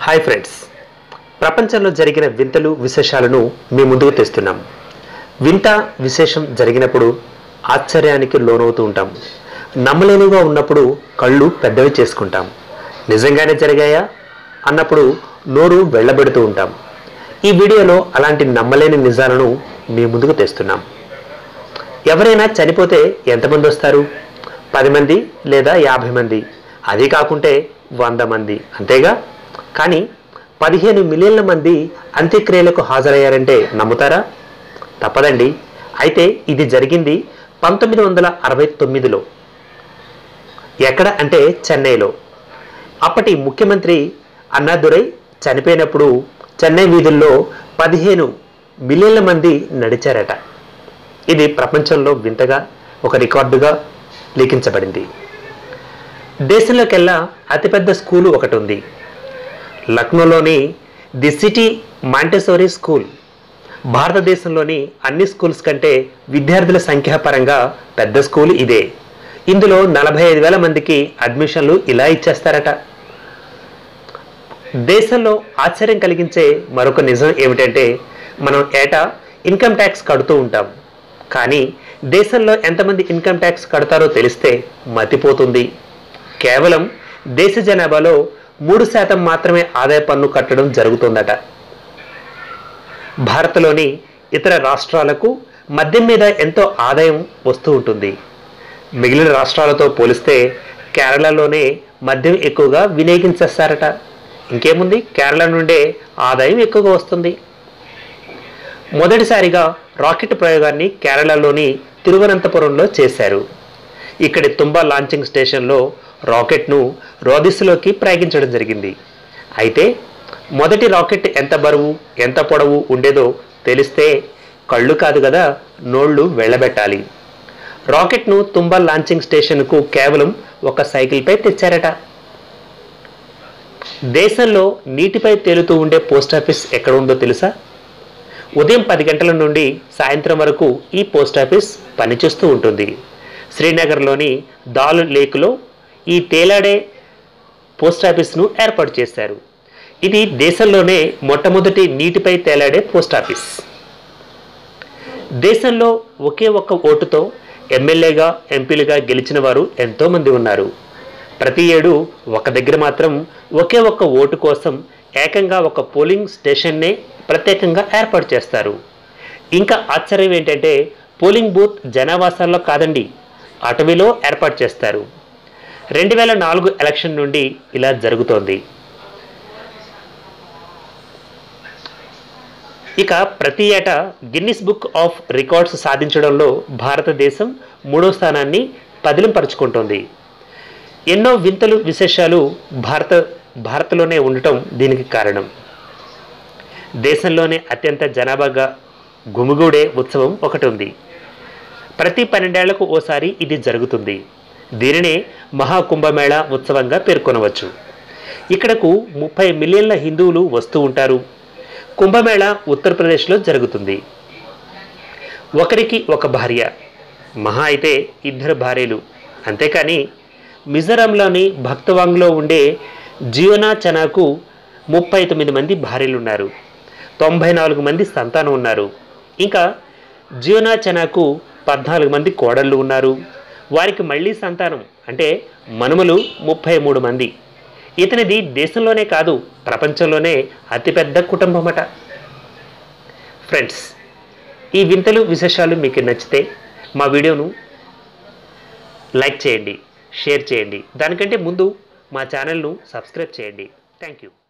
hi friends ప్రపంచంలో జరిగిన వింతలు విశేషాలను మీ ముందుకు తెస్తున్నాం వింత విశేషం జరిగినప్పుడు ఆశ్చర్యానికి లోనవుతూ ఉంటాం నమ్మలేనిగా ఉన్నప్పుడు కళ్ళు పెద్దవి చేసుకుంటాం నిజంగానే జరిగాయా అన్నప్పుడు నోరు వెళ్ళబెడుతూ ఉంటాం ఈ వీడియోలో అలాంటి నమ్మలేని నిజాలను మీ ముందుకు తెస్తున్నాం ఎవరైనా చనిపోతే ఎంతమంది వస్తారు పది మంది లేదా యాభై మంది అది కాకుంటే వంద మంది అంతేగా కానీ పదిహేను మిలియన్ల మంది అంత్యక్రియలకు హాజరయ్యారంటే నమ్ముతారా తప్పదండి అయితే ఇది జరిగింది పంతొమ్మిది వందల అరవై తొమ్మిదిలో ఎక్కడ అంటే చెన్నైలో అప్పటి ముఖ్యమంత్రి అన్నాదురై చనిపోయినప్పుడు చెన్నై వీధుల్లో పదిహేను మిలియన్ల మంది నడిచారట ఇది ప్రపంచంలో వింతగా ఒక రికార్డుగా లిఖించబడింది దేశంలోకెల్లా అతిపెద్ద స్కూలు ఒకటి ఉంది లక్నోలోని ది సిటీ మాంటెసోరీ స్కూల్ భారతదేశంలోని అన్ని స్కూల్స్ కంటే విద్యార్థుల సంఖ్యాపరంగా పెద్ద స్కూల్ ఇదే ఇందులో నలభై ఐదు వేల మందికి అడ్మిషన్లు ఇలా ఇచ్చేస్తారట దేశంలో ఆశ్చర్యం కలిగించే మరొక నిజం ఏమిటంటే మనం ఏటా ఇన్కమ్ ట్యాక్స్ కడుతూ ఉంటాం కానీ దేశంలో ఎంతమంది ఇన్కమ్ ట్యాక్స్ కడతారో తెలిస్తే మతిపోతుంది కేవలం దేశ జనాభాలో మూడు శాతం మాత్రమే ఆదాయ పన్ను కట్టడం జరుగుతుందట భారత్లోని ఇతర రాష్ట్రాలకు మద్యం మీద ఎంతో ఆదాయం వస్తూ ఉంటుంది మిగిలిన రాష్ట్రాలతో పోలిస్తే కేరళలోనే మద్యం ఎక్కువగా వినియోగించేస్తారట ఇంకేముంది కేరళ నుండే ఆదాయం ఎక్కువగా వస్తుంది మొదటిసారిగా రాకెట్ ప్రయోగాన్ని కేరళలోని తిరువనంతపురంలో చేశారు ఇక్కడి తుంబా లాంచింగ్ స్టేషన్లో రాకెట్ను రోదిస్సులోకి ప్రయోగించడం జరిగింది అయితే మొదటి రాకెట్ ఎంత బరువు ఎంత పొడవు ఉండేదో తెలిస్తే కళ్ళు కాదు కదా నోళ్ళు వెళ్ళబెట్టాలి రాకెట్ను తుంబా లాంచింగ్ స్టేషన్కు కేవలం ఒక సైకిల్పై తెచ్చారట దేశంలో నీటిపై తేలుతూ ఉండే పోస్ట్ ఆఫీస్ ఎక్కడ ఉందో తెలుసా ఉదయం పది గంటల నుండి సాయంత్రం వరకు ఈ పోస్ట్ ఆఫీస్ పనిచేస్తూ ఉంటుంది శ్రీనగర్లోని దాల్ లేక్లో ఈ తేలాడే పోస్ట్ ఆఫీస్ను ఏర్పాటు చేశారు ఇది దేశంలోనే మొట్టమొదటి నీటిపై తేలాడే పోస్ట్ ఆఫీస్ దేశంలో ఒకే ఒక్క ఓటుతో ఎమ్మెల్యేగా ఎంపీలుగా గెలిచిన వారు ఎంతోమంది ఉన్నారు ప్రతి ఏడు ఒక దగ్గర మాత్రం ఒకే ఒక్క ఓటు కోసం ఏకంగా ఒక పోలింగ్ స్టేషన్నే ప్రత్యేకంగా ఏర్పాటు చేస్తారు ఇంకా ఆశ్చర్యం ఏంటంటే పోలింగ్ బూత్ జనావాసాల్లో కాదండి అటవీలో ఏర్పాటు చేస్తారు రెండు వేల నాలుగు ఎలక్షన్ నుండి ఇలా జరుగుతోంది ఇక ప్రతి ఏటా గిన్నిస్ బుక్ ఆఫ్ రికార్డ్స్ సాధించడంలో భారతదేశం మూడో స్థానాన్ని పదిలంపరుచుకుంటోంది ఎన్నో వింతలు విశేషాలు భారత భారత్లోనే ఉండటం దీనికి కారణం దేశంలోనే అత్యంత జనాభాగా గుమిగూడే ఉత్సవం ఒకటి ఉంది ప్రతి పన్నెండేళ్లకు ఓసారి ఇది జరుగుతుంది దీనినే మహాకుంభమేళ ఉత్సవంగా పేర్కొనవచ్చు ఇక్కడకు ముప్పై మిలియన్ల హిందువులు వస్తూ ఉంటారు కుంభమేళ ఉత్తరప్రదేశ్లో జరుగుతుంది ఒకరికి ఒక భార్య మహా అయితే ఇద్దరు భార్యలు అంతేకాని మిజోరాంలోని భక్తవాంగ్లో ఉండే జియోనా చనాకు ముప్పై తొమ్మిది మంది భార్యలు ఉన్నారు తొంభై నాలుగు మంది సంతానం ఉన్నారు ఇంకా జియోనా చనాకు పద్నాలుగు మంది కోడళ్ళు ఉన్నారు వారికి మళ్ళీ సంతానం అంటే మనుమలు ముప్పై మూడు మంది ఇతనిది దేశంలోనే కాదు ప్రపంచంలోనే అతిపెద్ద కుటుంబమట ఫ్రెండ్స్ ఈ వింతలు విశేషాలు మీకు నచ్చితే మా వీడియోను లైక్ చేయండి షేర్ చేయండి దానికంటే ముందు మా ఛానల్ను సబ్స్క్రైబ్ చేయండి థ్యాంక్ యూ